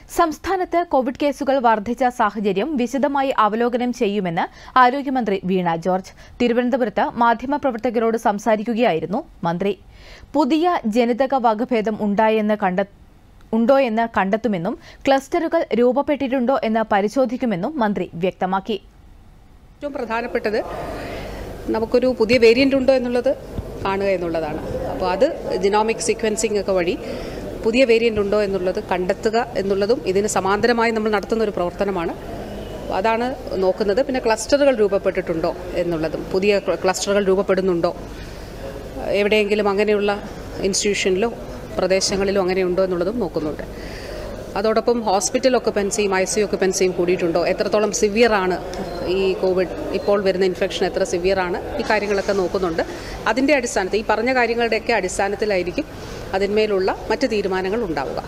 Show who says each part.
Speaker 1: സംസ്ഥാനത്ത് കോവിഡ് കേസുകൾ വർദ്ധിച്ച സാഹചര്യം വിശദമായി അവലോകനം ചെയ്യുമെന്ന് ആരോഗ്യമന്ത്രി വീണ ജോർജ് തിരുവനന്തപുരത്ത് മാധ്യമപ്രവർത്തകരോട് സംസാരിക്കുകയായിരുന്നു മന്ത്രി പുതിയ ജനിതക വകഭേദം ഉണ്ടായെന്ന് കണ്ട ഉണ്ടോയെന്ന് കണ്ടെത്തുമെന്നും ക്ലസ്റ്ററുകൾ രൂപപ്പെട്ടിട്ടുണ്ടോ എന്ന് പരിശോധിക്കുമെന്നും മന്ത്രി വ്യക്തമാക്കി
Speaker 2: ഏറ്റവും പ്രധാനപ്പെട്ടത് നമുക്കൊരു പുതിയ വേരിയൻ്റ് ഉണ്ടോ എന്നുള്ളത് കാണുക എന്നുള്ളതാണ് അപ്പോൾ അത് ജിനോമിക് സീക്വൻസിംഗ് ഒക്കെ വഴി പുതിയ വേരിയൻ്റ് ഉണ്ടോ എന്നുള്ളത് കണ്ടെത്തുക എന്നുള്ളതും ഇതിന് സമാന്തരമായി നമ്മൾ നടത്തുന്ന ഒരു പ്രവർത്തനമാണ് അതാണ് നോക്കുന്നത് പിന്നെ ക്ലസ്റ്ററുകൾ രൂപപ്പെട്ടിട്ടുണ്ടോ എന്നുള്ളതും പുതിയ ക്ലസ്റ്ററുകൾ രൂപപ്പെടുന്നുണ്ടോ എവിടെയെങ്കിലും അങ്ങനെയുള്ള ഇൻസ്റ്റിറ്റ്യൂഷനിലോ പ്രദേശങ്ങളിലോ അങ്ങനെ ഉണ്ടോ എന്നുള്ളതും നോക്കുന്നുണ്ട് അതോടൊപ്പം ഹോസ്പിറ്റൽ ഒക്കുപ്പൻസിയും ഐ സി ഒക്കുപ്പൻസിയും കൂടിയിട്ടുണ്ടോ എത്രത്തോളം സിവിയർ ആണ് ഈ കോവിഡ് ഇപ്പോൾ വരുന്ന ഇൻഫെക്ഷൻ എത്ര സിവിയർ ആണ് ഈ കാര്യങ്ങളൊക്കെ നോക്കുന്നുണ്ട് അതിൻ്റെ അടിസ്ഥാനത്തിൽ ഈ പറഞ്ഞ കാര്യങ്ങളുടെയൊക്കെ അടിസ്ഥാനത്തിലായിരിക്കും അതിന്മേലുള്ള മറ്റ് തീരുമാനങ്ങൾ ഉണ്ടാവുക